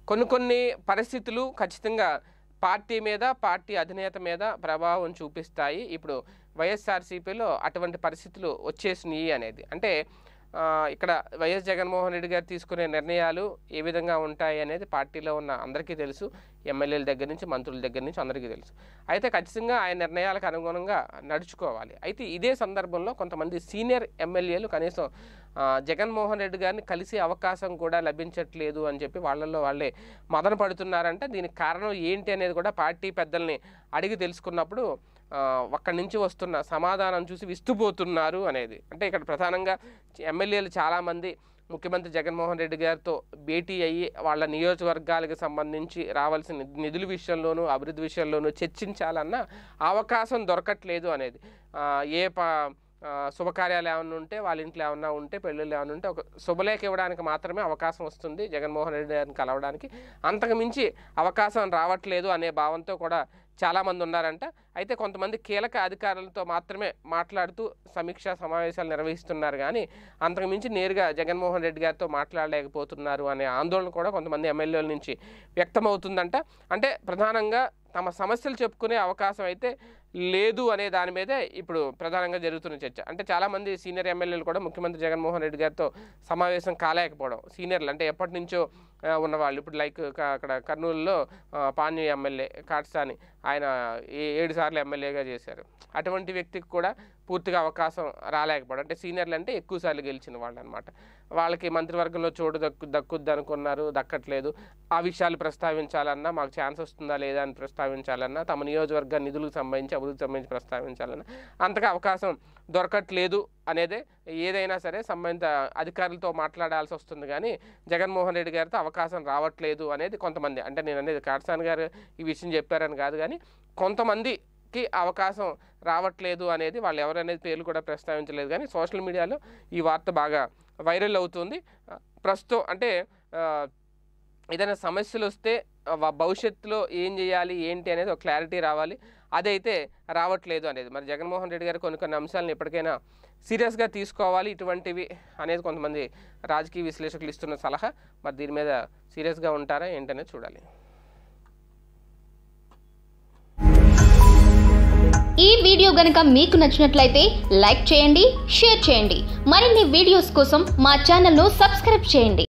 కొన్ని కొన్ని పరిస్థితులు ఖచ్చితంగా పార్టీ మీద పార్టీ అధినేత మీద ప్రభావం చూపిస్తాయి ఇప్పుడు వైఎస్ఆర్సీపీలో అటువంటి పరిస్థితులు వచ్చేసినాయి అనేది అంటే ఆ, ఇక్కడ వైఎస్ జగన్మోహన్ రెడ్డి గారు తీసుకునే నిర్ణయాలు ఏ విధంగా ఉంటాయి అనేది పార్టీలో ఉన్న అందరికీ తెలుసు ఎమ్మెల్యేల దగ్గర నుంచి మంత్రుల దగ్గర నుంచి అందరికీ తెలుసు అయితే ఖచ్చితంగా ఆయన నిర్ణయాలకు అనుగుణంగా నడుచుకోవాలి అయితే ఇదే సందర్భంలో కొంతమంది సీనియర్ ఎమ్మెల్యేలు కనీసం ఆ, జగన్మోహన్ రెడ్డి గారిని కలిసే అవకాశం కూడా లభించట్లేదు అని చెప్పి వాళ్ళల్లో వాళ్ళే మదన పడుతున్నారంటే దీనికి కారణం ఏంటి అనేది కూడా పార్టీ పెద్దల్ని అడిగి తెలుసుకున్నప్పుడు ఆ, అక్కడి నుంచి వస్తున్న సమాధానం చూసి విస్తుపోతున్నారు అనేది అంటే ఇక్కడ ప్రధానంగా ఎమ్మెల్యేలు చాలామంది ముఖ్యమంత్రి జగన్మోహన్ రెడ్డి గారితో భేటీ అయ్యి వాళ్ళ నియోజకవర్గాలకు సంబంధించి రావాల్సిన నిధుల విషయంలోనూ అభివృద్ధి విషయంలోనూ చర్చించాలన్న అవకాశం దొరకట్లేదు అనేది ఆ, ఏ ప ఆ, శుభకార్యాలు ఏమైనా ఉంటే వాళ్ళ ఇంట్లో ఏమన్నా ఉంటే పెళ్ళిళ్ళు ఏమైనా ఉంటే ఒక శుభలేఖ ఇవ్వడానికి మాత్రమే అవకాశం వస్తుంది జగన్మోహన్ రెడ్డి గారిని కలవడానికి అంతకు మించి అవకాశం రావట్లేదు అనే భావంతో కూడా చాలామంది ఉన్నారంట అయితే కొంతమంది కీలక అధికారులతో మాత్రమే మాట్లాడుతూ సమీక్షా సమావేశాలు నిర్వహిస్తున్నారు కానీ అంతకు మించి నేరుగా జగన్మోహన్ రెడ్డి గారితో మాట్లాడలేకపోతున్నారు అనే ఆందోళన కూడా కొంతమంది ఎమ్మెల్యేల నుంచి వ్యక్తమవుతుందంట అంటే ప్రధానంగా తమ సమస్యలు చెప్పుకునే అవకాశం అయితే లేదు అనే దాని మీదే ఇప్పుడు ప్రధానంగా జరుగుతున్న చర్చ అంటే చాలామంది సీనియర్ ఎమ్మెల్యేలు కూడా ముఖ్యమంత్రి జగన్మోహన్ రెడ్డి గారితో సమావేశం కాలేకపోవడం సీనియర్లు అంటే ఎప్పటి నుంచో ఆ, ఉన్నవాళ్ళు ఇప్పుడు లైక్ క- అక్కడ కర్నూలులో ఆ, పాణ్య ఎమ్మెల్యే కాట్సాని ఆయన ఏ- ఏడు సార్లు ఎమ్మెల్యేగా చేశారు అటువంటి వ్యక్తికి కూడా పూర్తిగా అవకాశం రాలేకపోవడం అంటే సీనియర్లు అంటే ఎక్కువ సార్లు గెలిచిన వాళ్ళు అనమాట వాళ్ళకి మంత్రివర్గంలో చోటు దక్కు దక్కుద్ది అనుకున్నారు దక్కట్లేదు ఆ విషయాలు ప్రస్తావించాలన్నా మాకు ఛాన్స్ వస్తుందా లేదా అని ప్రస్తావించాలన్నా తమ నియోజకవర్గ నిధులకు సంబంధించి అభివృద్ధి సంబంధించి ప్రస్తావించాలన్నా అంతగా అవకాశం దొరకట్లేదు అనేదే ఏదైనా సరే సంబంధిత అధికారులతో మాట్లాడాల్సి వస్తుంది కానీ జగన్మోహన్ రెడ్డి గారితో అవకాశం రావట్లేదు అనేది కొంతమంది అంటే నేను అనేది కాటసాని గారు ఈ విషయం చెప్పారని కాదు కానీ కొంతమందికి అవకాశం రావట్లేదు అనేది వాళ్ళు ఎవరనేది పేర్లు కూడా ప్రస్తావించలేదు కానీ సోషల్ మీడియాలో ఈ వార్త బాగా వైరల్ అవుతుంది ఆ, ప్రస్తుతం అంటే ఆ, ఏదైనా సమస్యలు వస్తే ఆ, వ- భవిష్యత్తులో ఏం చేయాలి ఏంటి అనేది ఒక క్లారిటీ రావాలి అదైతే రావట్లేదు అనేది మరి జగన్మోహన్ రెడ్డి గారు కొన్ని కొన్ని అంశాలను ఎప్పటికైనా సీరియస్గా తీసుకోవాలి ఇటువంటివి అనేది కొంతమంది రాజకీయ విశ్లేషకులు ఇస్తున్న సలహా మరి దీని మీద సీరియస్గా ఉంటారా ఏంటనేది చూడాలి ఈ వీడియో గనుక మీకు నచ్చినట్లయితే లైక్ చేయండి షేర్ చేయండి మరిన్ని వీడియోస్ కోసం మా ఛానల్ను సబ్స్క్రైబ్ చేయండి